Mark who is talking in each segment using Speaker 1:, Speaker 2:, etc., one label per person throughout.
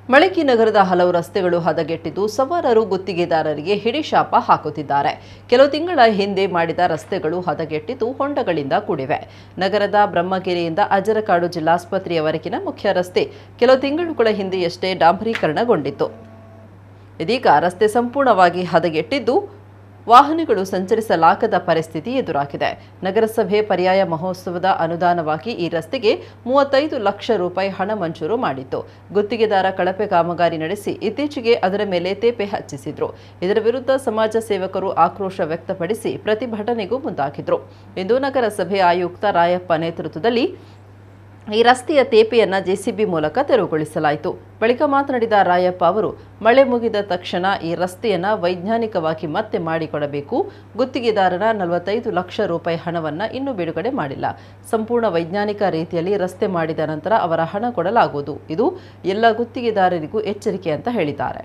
Speaker 1: ಮಳಕಿ ನಗರದ ಹಲವು ರಸ್ತೆಗಳು ಹದಗೆಟ್ಟಿದ್ದು ಸವಾರರು ಗುತ್ತಿಗೆದಾರರಿಗೆ ಹಿಡಿಶಾಪ ಹಾಕುತ್ತಿದ್ದಾರೆ ಕೆಲವು ತಿಂಗಳ ಹಿಂದೆ ಮಾಡಿದ ರಸ್ತೆಗಳು ಹದಗೆಟ್ಟಿದ್ದು ಹೊಂಡಗಳಿಂದ ಕೂಡಿವೆ ನಗರದ ಬ್ರಹ್ಮಗಿರಿಯಿಂದ ಅಜರಕಾಡು ಜಿಲ್ಲಾಸ್ಪತ್ರೆಯವರೆಗಿನ ಮುಖ್ಯ ರಸ್ತೆ ಕೆಲವು ತಿಂಗಳುಗಳ ಹಿಂದೆಯಷ್ಟೇ ಡಾಂಬರೀಕರಣಗೊಂಡಿತ್ತು ಇದೀಗ ರಸ್ತೆ ಸಂಪೂರ್ಣವಾಗಿ ಹದಗೆಟ್ಟಿದ್ದು ವಾಹನಗಳು ಸಂಚರಿಸಲಾಗದ ಪರಿಸ್ಥಿತಿ ಎದುರಾಗಿದೆ ನಗರಸಭೆ ಪರ್ಯಾಯ ಮಹೋತ್ಸವದ ಅನುದಾನವಾಗಿ ಈ ರಸ್ತೆಗೆ ಮೂವತ್ತೈದು ಲಕ್ಷ ರೂಪಾಯಿ ಹಣ ಮಂಜೂರು ಮಾಡಿತ್ತು ಗುತ್ತಿಗೆದಾರ ಕಳಪೆ ಕಾಮಗಾರಿ ನಡೆಸಿ ಇತ್ತೀಚೆಗೆ ಅದರ ಮೇಲೆ ತೇಪೆ ಹಚ್ಚಿಸಿದ್ರು ಇದರ ವಿರುದ್ಧ ಸಮಾಜ ಸೇವಕರು ಆಕ್ರೋಶ ವ್ಯಕ್ತಪಡಿಸಿ ಪ್ರತಿಭಟನೆಗೂ ಮುಂದಾಗಿದ್ರು ಇಂದು ನಗರಸಭೆ ಆಯುಕ್ತ ರಾಯಪ್ಪ ನೇತೃತ್ವದಲ್ಲಿ ಈ ರಸ್ತೆಯ ತೇಪೆಯನ್ನ ಜೆಸಿಬಿ ಮೂಲಕ ತೆರವುಗೊಳಿಸಲಾಯಿತು ಬಳಿಕ ಮಾತನಾಡಿದ ರಾಯಪ್ಪ ಅವರು ಮಳೆ ಮುಗಿದ ತಕ್ಷಣ ಈ ರಸ್ತೆಯನ್ನ ವೈಜ್ಞಾನಿಕವಾಗಿ ಮತ್ತೆ ಮಾಡಿಕೊಡಬೇಕು ಗುತ್ತಿಗೆದಾರನ ನಲವತ್ತೈದು ಲಕ್ಷ ರೂಪಾಯಿ ಹಣವನ್ನ ಇನ್ನೂ ಬಿಡುಗಡೆ ಮಾಡಿಲ್ಲ ಸಂಪೂರ್ಣ ವೈಜ್ಞಾನಿಕ ರೀತಿಯಲ್ಲಿ ರಸ್ತೆ ಮಾಡಿದ ನಂತರ ಅವರ ಹಣ ಕೊಡಲಾಗುವುದು ಇದು ಎಲ್ಲ ಗುತ್ತಿಗೆದಾರರಿಗೂ ಎಚ್ಚರಿಕೆ ಅಂತ ಹೇಳಿದ್ದಾರೆ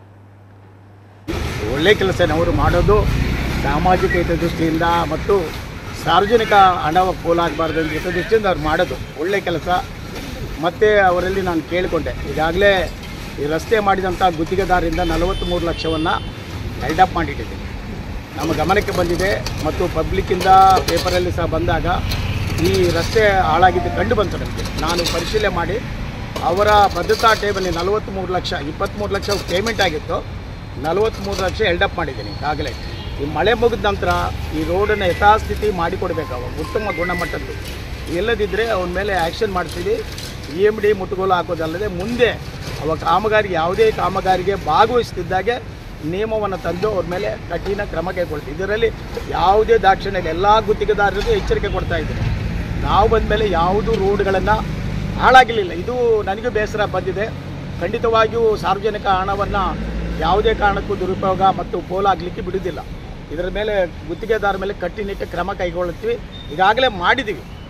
Speaker 2: ಒಳ್ಳೆ ಕೆಲಸನವರು ಮಾಡೋದು ಸಾಮಾಜಿಕ ಹಿತದೃಷ್ಟಿಯಿಂದ ಮತ್ತು ಸಾರ್ವಜನಿಕ ಹಣ ಪೋಲಾಗಬಾರ್ದು ಅಂತ ಹಿತದೃಷ್ಟಿಯಿಂದ ಅವ್ರು ಮಾಡೋದು ಒಳ್ಳೆ ಕೆಲಸ ಮತ್ತು ಅವರಲ್ಲಿ ನಾನು ಕೇಳಿಕೊಂಡೆ ಈಗಾಗಲೇ ಈ ರಸ್ತೆ ಮಾಡಿದಂಥ ಗುತ್ತಿಗೆದಾರರಿಂದ ನಲವತ್ತ್ಮೂರು ಲಕ್ಷವನ್ನು ಅಪ್ ಮಾಡಿಟ್ಟಿದ್ದೀನಿ ನಮ್ಮ ಗಮನಕ್ಕೆ ಬಂದಿದೆ ಮತ್ತು ಪಬ್ಲಿಕ್ಕಿಂದ ಪೇಪರಲ್ಲಿ ಸಹ ಬಂದಾಗ ಈ ರಸ್ತೆ ಹಾಳಾಗಿದ್ದು ಕಂಡು ಬಂತು ನಮಗೆ ನಾನು ಪರಿಶೀಲನೆ ಮಾಡಿ ಅವರ ಭದ್ರತಾ ಟೇಬಲ್ ನಲವತ್ತ್ಮೂರು ಲಕ್ಷ ಇಪ್ಪತ್ತ್ಮೂರು ಲಕ್ಷ ಪೇಮೆಂಟ್ ಆಗಿತ್ತು ನಲವತ್ತ್ಮೂರು ಲಕ್ಷ ಎಲ್ಡಪ್ ಮಾಡಿದ್ದೀನಿ ಈಗಾಗಲೇ ಈ ಮಳೆ ಮುಗಿದ ನಂತರ ಈ ರೋಡನ್ನು ಯಥಾಸ್ಥಿತಿ ಮಾಡಿಕೊಡ್ಬೇಕು ಅವ ಉತ್ತಮ ಗುಣಮಟ್ಟದ್ದು ಇಲ್ಲದಿದ್ದರೆ ಅವನ ಮೇಲೆ ಆ್ಯಕ್ಷನ್ ಮಾಡ್ತೀವಿ ಇ ಎಮ್ ಡಿ ಮುಟ್ಟುಗೋಲು ಹಾಕೋದಲ್ಲದೆ ಮುಂದೆ ಅವ ಕಾಮಗಾರಿ ಯಾವುದೇ ಕಾಮಗಾರಿಗೆ ಭಾಗವಹಿಸ್ತಿದ್ದಾಗೆ ನಿಯಮವನ್ನು ತಂದು ಅವ್ರ ಮೇಲೆ ಕಠಿಣ ಕ್ರಮ ಕೈಗೊಳ್ತೀವಿ ಇದರಲ್ಲಿ ಯಾವುದೇ ದಾಕ್ಷಿಣ್ಯ ಇಲ್ಲ ಎಲ್ಲ ಗುತ್ತಿಗೆದಾರರಿಗೂ ಎಚ್ಚರಿಕೆ ಕೊಡ್ತಾ ಇದ್ದೀನಿ ನಾವು ಬಂದ ಮೇಲೆ ಯಾವುದೂ ರೋಡ್ಗಳನ್ನು ಹಾಳಾಗಿರಲಿಲ್ಲ ಇದು ನನಗೂ ಬೇಸರ ಬಂದಿದೆ ಖಂಡಿತವಾಗಿಯೂ ಸಾರ್ವಜನಿಕ ಹಣವನ್ನು ಯಾವುದೇ ಕಾರಣಕ್ಕೂ ದುರುಪಯೋಗ ಮತ್ತು ಪೋಲಾಗಲಿಕ್ಕೆ ಬಿಡುವುದಿಲ್ಲ ಇದರ ಮೇಲೆ ಗುತ್ತಿಗೆದಾರ ಮೇಲೆ ಕಟ್ಟುನಿಟ್ಟು ಕ್ರಮ ಕೈಗೊಳ್ಳುತ್ತೀವಿ ಈಗಾಗಲೇ ಮಾಡಿದ್ದೀವಿ